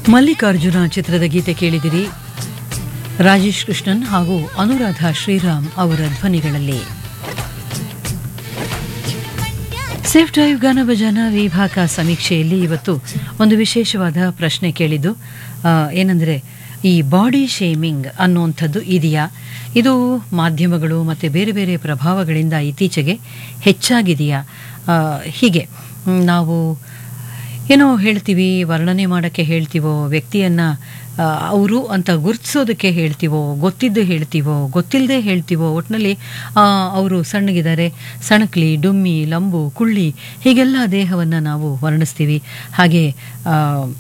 ಮಲ್ಲಿಕಾರ್ಜುನ ಚಿತ್ರದ ಗೀತೆ ಕೇಳಿದಿರಿ ರಾಜೇಶ್ ಕೃಷ್ಣನ್ ಹಾಗೂ ಅನುರಾಧ ಶ್ರೀರಾಮ್ ಅವರ ಧ್ವನಿಗಳಲ್ಲಿ ಸೇಫ್ ಡ್ರೈವ್ ಗಾನ ಭಜನ ವಿಭಾಗ ಸಮೀಕ್ಷೆಯಲ್ಲಿ ಇವತ್ತು ಒಂದು ವಿಶೇಷವಾದ ಪ್ರಶ್ನೆ ಕೇಳಿದ್ದು ಆ, ಏನಂದ್ರೆ ಈ ಬಾಡಿ ಶೇಮಿಂಗ್ ಅನ್ನುವಂಥದ್ದು ಇದೆಯಾ ಇದು ಮಾಧ್ಯಮಗಳು ಮತ್ತು ಬೇರೆ ಬೇರೆ ಪ್ರಭಾವಗಳಿಂದ ಇತ್ತೀಚೆಗೆ ಹೆಚ್ಚಾಗಿದೆಯಾ ಆ, ಹೀಗೆ ಮ್, ನಾವು ಏನೋ ಹೇಳ್ತೀವಿ ವರ್ಣನೆ ಮಾಡೋಕ್ಕೆ ಹೇಳ್ತೀವೋ ವ್ಯಕ್ತಿಯನ್ನು ಅವರು ಅಂತ ಗುರುತಿಸೋದಕ್ಕೆ ಹೇಳ್ತೀವೋ ಗೊತ್ತಿದ್ದು ಹೇಳ್ತೀವೋ ಗೊತ್ತಿಲ್ಲದೆ ಹೇಳ್ತೀವೋ ಒಟ್ಟಿನಲ್ಲಿ ಅವರು ಸಣ್ಣಗಿದ್ದಾರೆ ಸಣಕ್ಲಿ ಡುಮ್ಮಿ ಲಂಬು ಕುಳ್ಳಿ ಹೀಗೆಲ್ಲ ದೇಹವನ್ನು ನಾವು ವರ್ಣಿಸ್ತೀವಿ ಹಾಗೆ ಆ,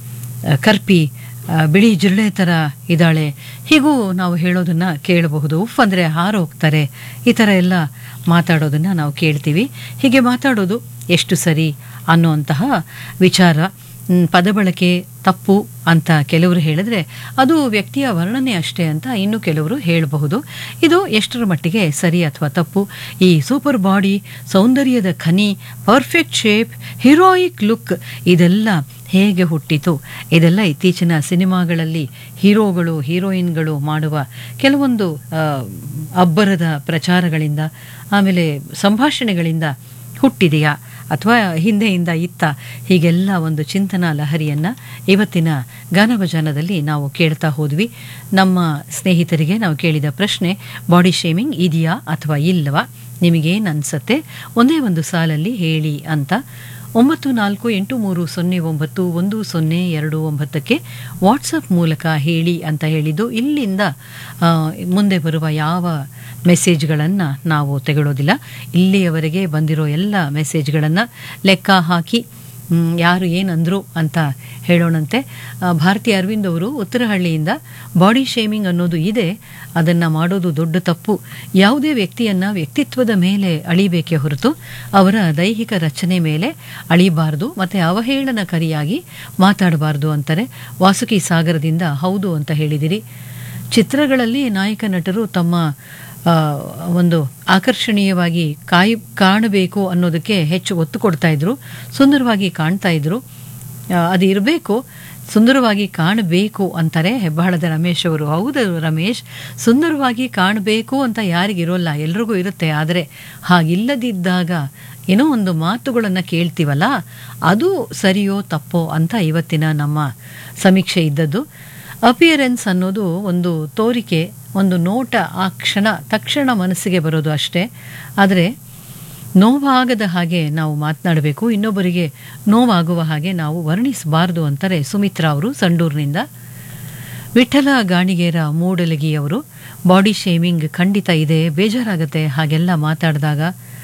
ಕರ್ಪಿ ಆ, ಬಿಳಿ ಜಿರಳೆ ಥರ ಇದ್ದಾಳೆ ಹೀಗೂ ನಾವು ಹೇಳೋದನ್ನ ಕೇಳಬಹುದು ಉಫ್ ಅಂದರೆ ಹಾರೋಗ್ತಾರೆ ಈ ಥರ ಎಲ್ಲ ಮಾತಾಡೋದನ್ನ ನಾವು ಕೇಳ್ತೀವಿ ಹೀಗೆ ಮಾತಾಡೋದು ಎಷ್ಟು ಸರಿ ಅನ್ನುವಂತಹ ವಿಚಾರ ಮ್, ಪದ ಬಳಕೆ ತಪ್ಪು ಅಂತ ಕೆಲವರು ಹೇಳಿದ್ರೆ ಅದು ವ್ಯಕ್ತಿಯ ವರ್ಣನೆ ಅಷ್ಟೇ ಅಂತ ಇನ್ನು ಕೆಲವರು ಹೇಳಬಹುದು ಇದು ಎಷ್ಟರ ಮಟ್ಟಿಗೆ ಸರಿ ಅಥವಾ ತಪ್ಪು ಈ ಸೂಪರ್ ಬಾಡಿ ಸೌಂದರ್ಯದ ಖನಿ ಪರ್ಫೆಕ್ಟ್ ಶೇಪ್ ಹೀರೋಯಿಕ್ ಲುಕ್ ಇದೆಲ್ಲ ಹೇಗೆ ಹುಟ್ಟಿತು ಇದೆಲ್ಲ ಇತ್ತೀಚಿನ ಸಿನಿಮಾಗಳಲ್ಲಿ ಹೀರೋಗಳು ಹೀರೋಯಿನ್ಗಳು ಮಾಡುವ ಕೆಲವೊಂದು ಆ, ಅಬ್ಬರದ ಪ್ರಚಾರಗಳಿಂದ ಆಮೇಲೆ ಸಂಭಾಷಣೆಗಳಿಂದ ಹುಟ್ಟಿದೆಯಾ ಅಥವಾ ಹಿಂದೆಯಿಂದ ಇತ್ತ ಹೀಗೆಲ್ಲ ಒಂದು ಚಿಂತನಾ ಲಹರಿಯನ್ನು ಇವತ್ತಿನ ಗಾನಭಜಾನದಲ್ಲಿ ನಾವು ಕೇಳ್ತಾ ಹೋದ್ವಿ ನಮ್ಮ ಸ್ನೇಹಿತರಿಗೆ ನಾವು ಕೇಳಿದ ಪ್ರಶ್ನೆ ಬಾಡಿ ಶೇಮಿಂಗ್ ಇದೆಯಾ ಅಥವಾ ಇಲ್ಲವಾ ನಿಮಗೇನು ಅನಿಸತ್ತೆ ಒಂದೇ ಒಂದು ಸಾಲಲ್ಲಿ ಹೇಳಿ ಅಂತ ಒಂಬತ್ತು ನಾಲ್ಕು ಎಂಟು ಮೂರು ಸೊನ್ನೆ ಒಂಬತ್ತು ಒಂದು ಸೊನ್ನೆ ಎರಡು ಒಂಬತ್ತಕ್ಕೆ ವಾಟ್ಸಪ್ ಮೂಲಕ ಹೇಳಿ ಅಂತ ಹೇಳಿದ್ದು ಇಲ್ಲಿಂದ ಆ, ಮುಂದೆ ಬರುವ ಯಾವ ಮೆಸೇಜ್ಗಳನ್ನು ನಾವು ತೆಗೊಳ್ಳೋದಿಲ್ಲ ಇಲ್ಲಿಯವರೆಗೆ ಬಂದಿರೋ ಎಲ್ಲ ಮೆಸೇಜ್ಗಳನ್ನು ಲೆಕ್ಕ ಹಾಕಿ ಮ್, ಯಾರು ಏನಂದ್ರು ಅಂತ ಹೇಳೋಣಂತೆ ಆ, ಭಾರತಿ ಅರವಿಂದ್ ಅವರು ಉತ್ತರಹಳ್ಳಿಯಿಂದ ಬಾಡಿ ಶೇಮಿಂಗ್ ಅನ್ನೋದು ಇದೆ ಅದನ್ನು ಮಾಡೋದು ದೊಡ್ಡ ತಪ್ಪು ಯಾವುದೇ ವ್ಯಕ್ತಿಯನ್ನು ವ್ಯಕ್ತಿತ್ವದ ಮೇಲೆ ಅಳಿಬೇಕೇ ಹೊರತು ಅವರ ದೈಹಿಕ ರಚನೆ ಮೇಲೆ ಅಳಿಬಾರ್ದು ಮತ್ತು ಅವಹೇಳನಕಾರಿಯಾಗಿ ಮಾತಾಡಬಾರ್ದು ಅಂತಾರೆ ವಾಸುಕಿ ಸಾಗರದಿಂದ ಹೌದು ಅಂತ ಹೇಳಿದಿರಿ ಚಿತ್ರಗಳಲ್ಲಿ ನಾಯಕ ನಟರು ತಮ್ಮ ಆ, ಒಂದು ಆಕರ್ಷಣೀಯವಾಗಿ ಕಾಯಿ ಕಾಣಬೇಕು ಅನ್ನೋದಕ್ಕೆ ಹೆಚ್ಚು ಒತ್ತು ಕೊಡ್ತಾ ಇದ್ರು ಸುಂದರವಾಗಿ ಕಾಣ್ತಾ ಇದ್ರು ಆ, ಅದು ಇರಬೇಕು ಸುಂದರವಾಗಿ ಕಾಣಬೇಕು ಅಂತಾರೆ ಹೆಬ್ಬಾಳದ ರಮೇಶ್ ಅವರು ಹೌದು ರಮೇಶ್ ಸುಂದರವಾಗಿ ಕಾಣಬೇಕು ಅಂತ ಯಾರಿಗಿರೋಲ್ಲ ಎಲ್ರಿಗೂ ಇರುತ್ತೆ ಆದರೆ ಹಾಗಿಲ್ಲದಿದ್ದಾಗ ಏನೋ ಒಂದು ಮಾತುಗಳನ್ನು ಕೇಳ್ತೀವಲ್ಲ ಅದು ಸರಿಯೋ ತಪ್ಪೋ ಅಂತ ಇವತ್ತಿನ ನಮ್ಮ ಸಮೀಕ್ಷೆ ಇದ್ದದ್ದು ಅಪಿಯರೆನ್ಸ್ ಅನ್ನೋದು ಒಂದು ತೋರಿಕೆ ಒಂದು ನೋಟ ಆ ಕ್ಷಣ ತಕ್ಷಣ ಮನಸ್ಸಿಗೆ ಬರೋದು ಅಷ್ಟೇ ಆದರೆ ನೋವಾಗದ ಹಾಗೆ ನಾವು ಮಾತನಾಡಬೇಕು ಇನ್ನೊಬ್ಬರಿಗೆ ನೋವಾಗುವ ಹಾಗೆ ನಾವು ವರ್ಣಿಸಬಾರ್ದು ಅಂತಾರೆ ಸುಮಿತ್ರಾ ಅವರು ಸಂಡೂರಿನಿಂದ ವಿಠಲ ಗಾಣಿಗೇರ ಮೂಡಲಗಿಯವರು ಬಾಡಿ ಶೇಮಿಂಗ್ ಖಂಡಿತ ಇದೆ ಬೇಜಾರಾಗತ್ತೆ ಹಾಗೆಲ್ಲ ಮಾತಾಡಿದಾಗ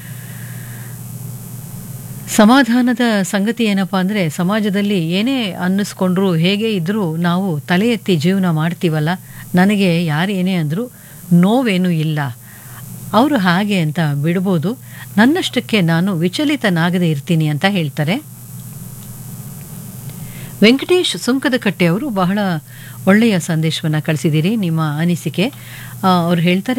ಸಮಾಧಾನದ ಸಂಗತಿ ಏನಪ್ಪಾ ಅಂದರೆ ಸಮಾಜದಲ್ಲಿ ಏನೇ ಅನ್ನಿಸ್ಕೊಂಡ್ರು ಹೇಗೆ ಇದ್ದರೂ ನಾವು ತಲೆ ಎತ್ತಿ ಜೀವನ ಮಾಡ್ತೀವಲ್ಲ ನನಗೆ ಯಾರು ಏನೇ ಅಂದರೂ ನೋವೇನೂ ಇಲ್ಲ ಅವರು ಹಾಗೆ ಅಂತ ಬಿಡ್ಬೋದು ನನ್ನಷ್ಟಕ್ಕೆ ನಾನು ವಿಚಲಿತನಾಗದೇ ಇರ್ತೀನಿ ಅಂತ ಹೇಳ್ತಾರೆ ವೆಂಕಟೇಶ್ ಸುಂಕದಕಟ್ಟೆ ಅವರು ಬಹಳ ಒಳ್ಳೆಯ ಸಂದೇಶವನ್ನು ಕಳಿಸಿದ್ದೀರಿ ನಿಮ್ಮ ಅನಿಸಿಕೆ ಆ, ಅವ್ರು ಹೇಳ್ತಾರೆ